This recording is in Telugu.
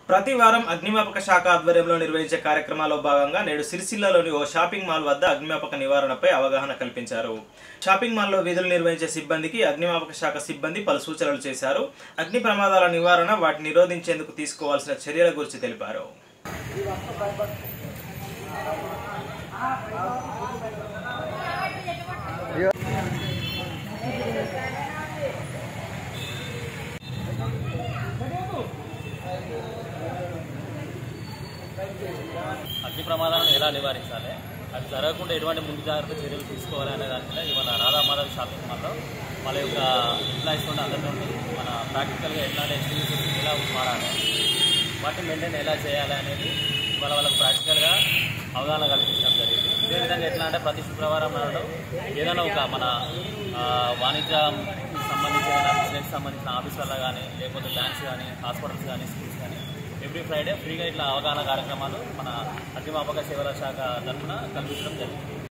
ప్రతి వారం అగ్నిమాపక శాఖ ఆధ్వర్యంలో నిర్వహించే కార్యక్రమాల్లో భాగంగా నేడు సిరిసిల్లలోని ఓ షాపింగ్ మాల్ వద్ద అగ్నిమాపక నివారణపై అవగాహన కల్పించారు షాపింగ్ మాల్లో విధులు నిర్వహించే సిబ్బందికి అగ్నిమాపక శాఖ సిబ్బంది పలు సూచనలు చేశారు అగ్ని ప్రమాదాల నివారణ వాటిని నిరోధించేందుకు తీసుకోవాల్సిన చర్యల గురించి తెలిపారు అగ్ని ప్రమాదాలను ఎలా నివారించాలి అది జరగకుండా ఎటువంటి ముందు జాగ్రత్త చర్యలు తీసుకోవాలి అనే దాని మీద ఇవాళ రాధామాధవ్ షాపింగ్ మాల్లో వాళ్ళ యొక్క ఎంప్లాయీస్ నుండి అందరి నుండి మన ప్రాక్టికల్గా ఎట్లాంటి ఎక్స్పీరియన్స్ ఎలా వాడాలి వాటిని మెయింటైన్ ఎలా చేయాలి అనేది ఇవాళ వాళ్ళకి ప్రాక్టికల్గా అవగాహన కల్పించడం జరిగింది ఇదే విధంగా ఎట్లా అంటే ప్రతి శుక్రవారం నాడు ఏదైనా ఒక మన ఆ, వాణిజ్యం సంబంధించిన బిజినెస్ సంబంధించిన ఆఫీస్ వల్ల కానీ లేకపోతే బ్యాంక్స్ కానీ హాస్పిటల్స్ కానీ స్కూల్స్ కానీ ఎవ్రీ ఫ్రైడే ఫ్రీగా ఇట్లా అవగాహన కార్యక్రమాలు మన అగ్నిమాపక సేవల శాఖ తరఫున కల్పించడం జరిగింది